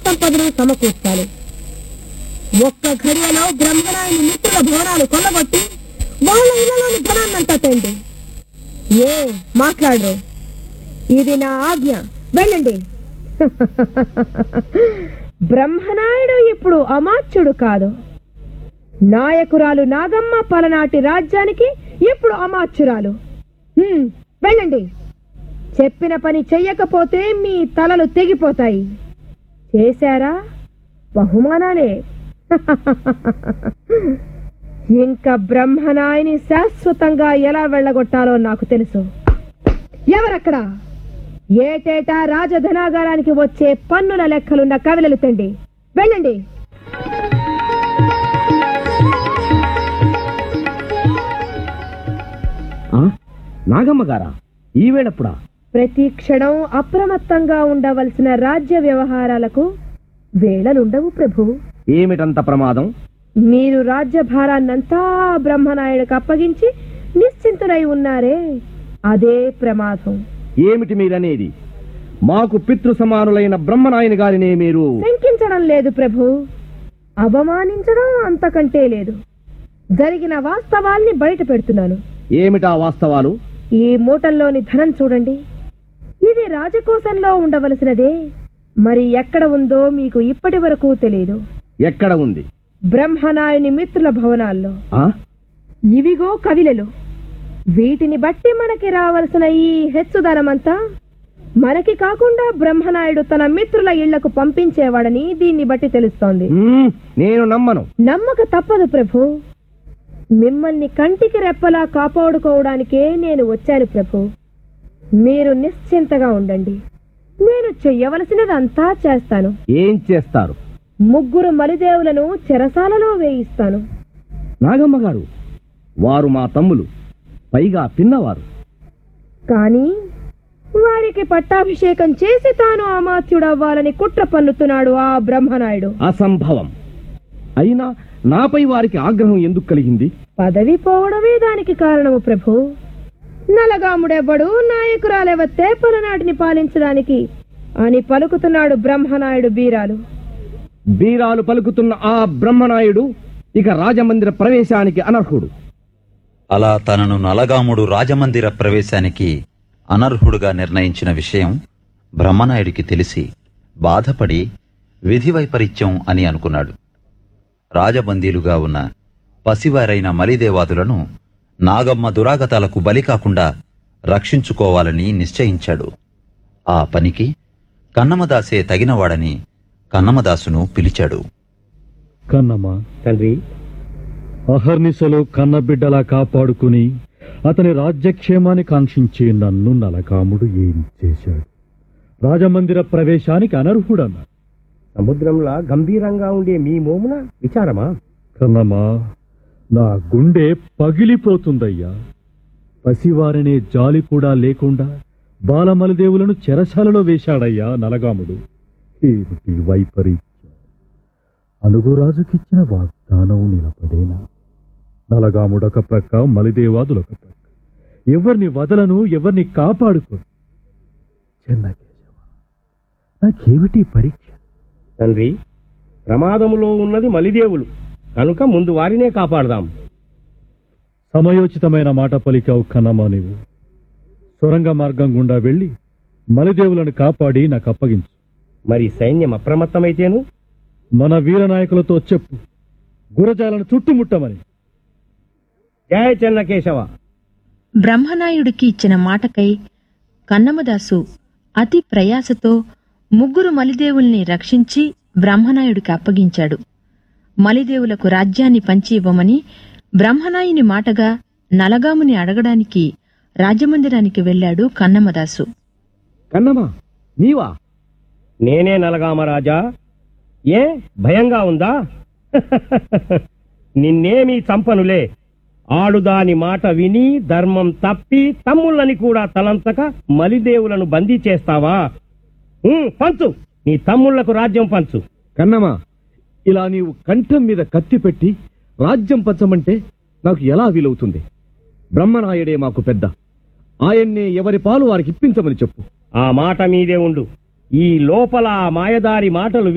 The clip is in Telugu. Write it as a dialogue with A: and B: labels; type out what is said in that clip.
A: సంపదలు సమకూర్చాలి ఒక్క ఘడియలో బ్రహ్మనాయుని మిత్రుల భవనాలు కొల్లగొట్టి వాళ్ళ ఇళ్లలోని ధనాన్నంతా తెండి ఏ మాట్లాడరు ఇది నా ఆజ్ఞ వెళ్ళండి బ్రహ్మనాయుడు ఇప్పుడు అమాత్యుడు కాదు నాయకురాలు నాగమ్మ పలనాటి రాజ్యానికి ఇప్పుడు అమాత్యురాలు హ్మ్, వెళ్ళండి చెప్పిన పని చెయ్యకపోతే మీ తలలు తెగిపోతాయి చేశారా బహుమానాలే ఇంకా బ్రహ్మనాయని శాశ్వతంగా ఎలా వెళ్ళగొట్టాలో నాకు తెలుసు ఎవరక్కడ ఏటేటా రాజధనాగారానికి వచ్చే పన్నుల లెక్కలున్న కవిలలు తండి వెళ్ళండి
B: ఆ? నాగమ్మ గారా ఈ వేళప్పుడా
A: ప్రతి క్షణం అప్రమత్తంగా ఉండవలసిన రాజ్య వ్యవహారాలకు వేళలుండవు ప్రభు
B: ఏమిటంత ప్రమాదం
A: మీరు రాజ్యభారాన్నంతా బ్రహ్మనాయుడికి అప్పగించి నిశ్చింతులై ఉన్నారే అదే ప్రమాదం
B: ఏమిటి మీరనేది మాకు పితృ సమానులైన బ్రహ్మనాయని గారినే మీరు
A: శంకించడం లేదు ప్రభు అవమానించడం అంతకంటే లేదు జరిగిన వాస్తవాల్ని బయట పెడుతున్నాను
B: ఏమిటా వాస్తవాలు
A: ఈ మూటల్లోని ధనం చూడండి ఇది రాజకోశంలో ఉండవలసినదే మరి ఎక్కడ ఉందో మీకు ఇప్పటి వరకు తెలియదు
B: ఎక్కడ ఉంది
A: బ్రహ్మనాయుని మిత్రుల భవనాల్లో
B: ఆ
A: ఇవిగో కవిలలు వీటిని బట్టి మనకి రావలసిన ఈ హెచ్చుదనమంతా మనకి కాకుండా బ్రహ్మనాయుడు తన మిత్రుల ఇళ్లకు పంపించేవాడని దీన్ని బట్టి తెలుస్తోంది
B: మ్మ్, నేను నమ్మను
A: నమ్మక తప్పదు ప్రభు మిమ్మల్ని కంటికి రెప్పలా కాపాడుకోవడానికే నేను వచ్చాను ప్రభు మీరు నిశ్చింతగా ఉండండి నేను చెయ్యవలసినదంతా చేస్తాను
B: ఏం చేస్తారు
A: ముగ్గురు మలిదేవులను చెరసాలలో వేయిస్తాను
B: నాగమ్మ గారు వారు మా తమ్ములు పైగా పిన్నవారు
A: కానీ వారికి పట్టాభిషేకం చేసి తాను అమాత్యుడవ్వాలని కుట్ర పన్నుతున్నాడు ఆ బ్రహ్మనాయుడు
B: అసంభవం అయినా నాపై వారికి ఆగ్రహం ఎందుకు కలిగింది
A: పదవి పోవడమే దానికి కారణము ప్రభు నలగాముడెవ్వడు నాయకురాలెవత్తే పలనాటిని పాలించడానికి అని పలుకుతున్నాడు బ్రహ్మనాయుడు బీరాలు
B: బీరాలు పలుకుతున్న ఆ బ్రహ్మనాయుడు ఇక రాజమందిర ప్రవేశానికి అనర్హుడు
C: అలా తనను నలగాముడు రాజమందిర ప్రవేశానికి అనర్హుడుగా నిర్ణయించిన విషయం బ్రహ్మనాయుడికి తెలిసి బాధపడి విధి వైపరీత్యం అని అనుకున్నాడు రాజబందీలుగా ఉన్న పసివారైన మలిదేవాదులను నాగమ్మ దురాగతాలకు బలి కాకుండా రక్షించుకోవాలని నిశ్చయించాడు ఆ పనికి కన్నమదాసే తగినవాడని కన్నమదాసును పిలిచాడు
D: కన్నమ్మ
B: తండ్రి
D: అహర్నిశలో కన్నబిడ్డలా కాపాడుకుని అతని రాజ్యక్షేమాన్ని కాంక్షించే నన్ను నలకాముడు ఏం చేశాడు రాజమందిర ప్రవేశానికి అనర్హుడన్నా
B: సముద్రంలా గంభీరంగా ఉండే మీ మోమున విచారమా
D: కన్నమ్మా నా గుండె పగిలిపోతుందయ్యా పసివారనే జాలి కూడా లేకుండా బాలమలదేవులను చెరసాలలో వేశాడయ్యా నలగాముడు ఏమిటి వైపరీత్యం అనుగురాజుకిచ్చిన వాగ్దానం నిలబడేనా నలగాముడొక ప్రక్క మలిదేవాదులొక ప్రక్క ఎవరిని వదలను ఎవరిని కాపాడుకోను చెన్నకేశవ నాకేమిటి పరీక్ష
E: తండ్రి ప్రమాదములో ఉన్నది మలిదేవులు కనుక ముందు వారినే కాపాడదాం
D: సమయోచితమైన మాట పలికావు కన్నమా నీవు సొరంగ మార్గం గుండా వెళ్లి మలిదేవులను కాపాడి నాకు అప్పగించు
E: మరి సైన్యం అప్రమత్తమైతేను
D: మన వీర నాయకులతో చెప్పు గురజాలను చుట్టుముట్టమని
E: జయ చెన్నకేశవ
F: బ్రహ్మనాయుడికి ఇచ్చిన మాటకై కన్నమదాసు అతి ప్రయాసతో ముగ్గురు మలిదేవుల్ని రక్షించి బ్రహ్మనాయుడికి అప్పగించాడు మలిదేవులకు రాజ్యాన్ని పంచి ఇవ్వమని బ్రహ్మనాయుని మాటగా నలగాముని అడగడానికి రాజమందిరానికి వెళ్ళాడు కన్నమదాసు
B: కన్నమా నీవా
E: నేనే నలగామరాజా ఏ భయంగా ఉందా నిన్నేమీ చంపనులే ఆడుదాని మాట విని ధర్మం తప్పి తమ్ముళ్ళని కూడా తలంచక మలిదేవులను బందీ చేస్తావా ఉమ్, పంచు నీ తమ్ముళ్లకు రాజ్యం పంచు
B: కన్నమా ఇలా నీవు కంఠం మీద కత్తి పెట్టి రాజ్యం పంచమంటే నాకు ఎలా వీలవుతుంది బ్రహ్మనాయుడే మాకు పెద్ద ఆయన్నే ఎవరి పాలు వారికి ఇప్పించమని చెప్పు
E: ఆ మాట మీదే ఉండు ఈ లోపల ఆ మాయదారి మాటలు